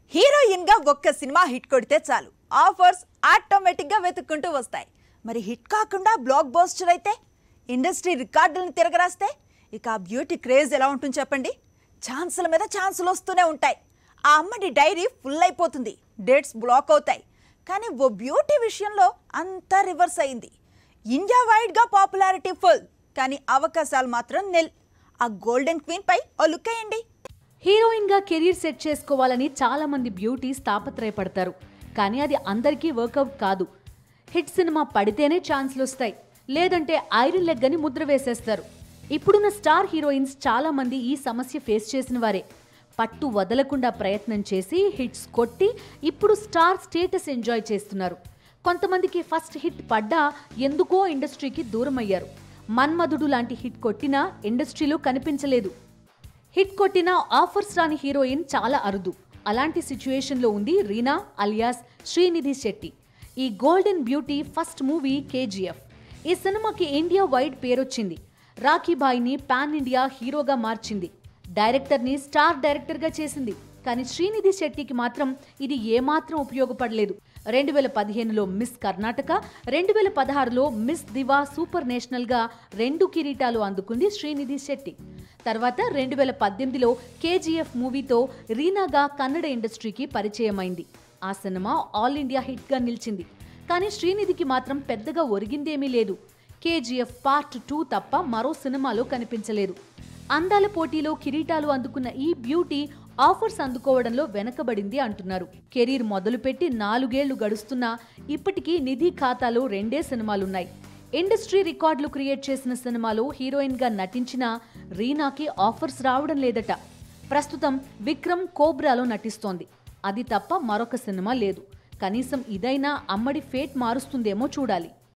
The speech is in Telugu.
హీరోయిన్ గా ఒక్క సినిమా హిట్ కొడితే చాలు ఆఫర్స్ ఆటోమేటిక్ గా వెతుక్కుంటూ వస్తాయి మరి హిట్ కాకుండా బ్లాక్ బస్టర్ అయితే ఇండస్ట్రీ రికార్డులను తిరగరాస్తే ఇక ఆ బ్యూటీ క్రేజ్ ఎలా ఉంటుంది చెప్పండి ఛాన్సుల మీద ఛాన్సులు వస్తూనే ఉంటాయి ఆ అమ్మడి డైరీ ఫుల్ అయిపోతుంది డేట్స్ బ్లాక్ అవుతాయి కానీ ఓ బ్యూటీ విషయంలో అంతా రివర్స్ అయింది ఇండియా వైడ్ గా పాపులారిటీ ఫుల్ కానీ అవకాశాలు మాత్రం నిల్ ఆ గోల్డెన్ క్వీన్ పై ఓ లుక్ వేయండి హీరోయిన్ గా కెరీర్ సెట్ చేసుకోవాలని చాలా మంది బ్యూటీస్ తాపత్రయపడతారు కానీ అది అందరికీ వర్కౌట్ కాదు హిట్ సినిమా పడితేనే ఛాన్స్లు వస్తాయి లేదంటే ఐరన్ లెగ్ అని ముద్ర వేసేస్తారు ఇప్పుడున్న స్టార్ హీరోయిన్స్ చాలా మంది ఈ సమస్య ఫేస్ చేసిన వారే పట్టు వదలకుండా ప్రయత్నం చేసి హిట్స్ కొట్టి ఇప్పుడు స్టార్ స్టేటస్ ఎంజాయ్ చేస్తున్నారు కొంతమందికి ఫస్ట్ హిట్ పడ్డా ఎందుకో ఇండస్ట్రీకి దూరం అయ్యారు మన్మధుడు లాంటి హిట్ కొట్టినా ఇండస్ట్రీలో కనిపించలేదు హిట్ కొట్టిన ఆఫర్స్ రాని హీరోయిన్ చాలా అరుదు అలాంటి సిచ్యుయేషన్లో ఉంది రీనా అలియాస్ శ్రీనిధి శెట్టి ఈ golden beauty first movie KGF ఈ సినిమాకి ఇండియా వైడ్ పేరొచ్చింది రాఖీబాయిని పాన్ ఇండియా హీరోగా మార్చింది డైరెక్టర్ని స్టార్ డైరెక్టర్గా చేసింది కానీ శ్రీనిధి శెట్టికి మాత్రం ఇది ఏమాత్రం ఉపయోగపడలేదు రెండు వేల పదిహేనులో మిస్ కర్ణాటక రెండు వేల పదహారులో మిస్ దివా సూపర్ నేషనల్గా రెండు కిరీటాలు అందుకుంది శ్రీనిధి శెట్టి తర్వాత రెండు వేల పద్దెనిమిదిలో కేజీఎఫ్ మూవీతో రీనాగా కన్నడ ఇండస్ట్రీకి పరిచయమైంది ఆ సినిమా ఆల్ ఇండియా హిట్గా నిలిచింది కానీ శ్రీనిధికి మాత్రం పెద్దగా ఒరిగిందేమీ లేదు కేజీఎఫ్ పార్ట్ టూ తప్ప మరో సినిమాలో కనిపించలేదు అందాల పోటీలో కిరీటాలు అందుకున్న ఈ బ్యూటీ ఆఫర్స్ అందుకోవడంలో వెనకబడింది అంటున్నారు కెరీర్ మొదలుపెట్టి నాలుగేళ్లు గడుస్తున్నా ఇప్పటికీ నిధి ఖాతాలో రెండే సినిమాలున్నాయి ఇండస్ట్రీ రికార్డులు క్రియేట్ చేసిన సినిమాలో హీరోయిన్గా నటించిన రీనాకి ఆఫర్స్ రావడం లేదట ప్రస్తుతం విక్రమ్ కోబ్రాలో నటిస్తోంది అది తప్ప మరొక సినిమా లేదు కనీసం ఇదైనా అమ్మడి ఫేట్ మారుస్తుందేమో చూడాలి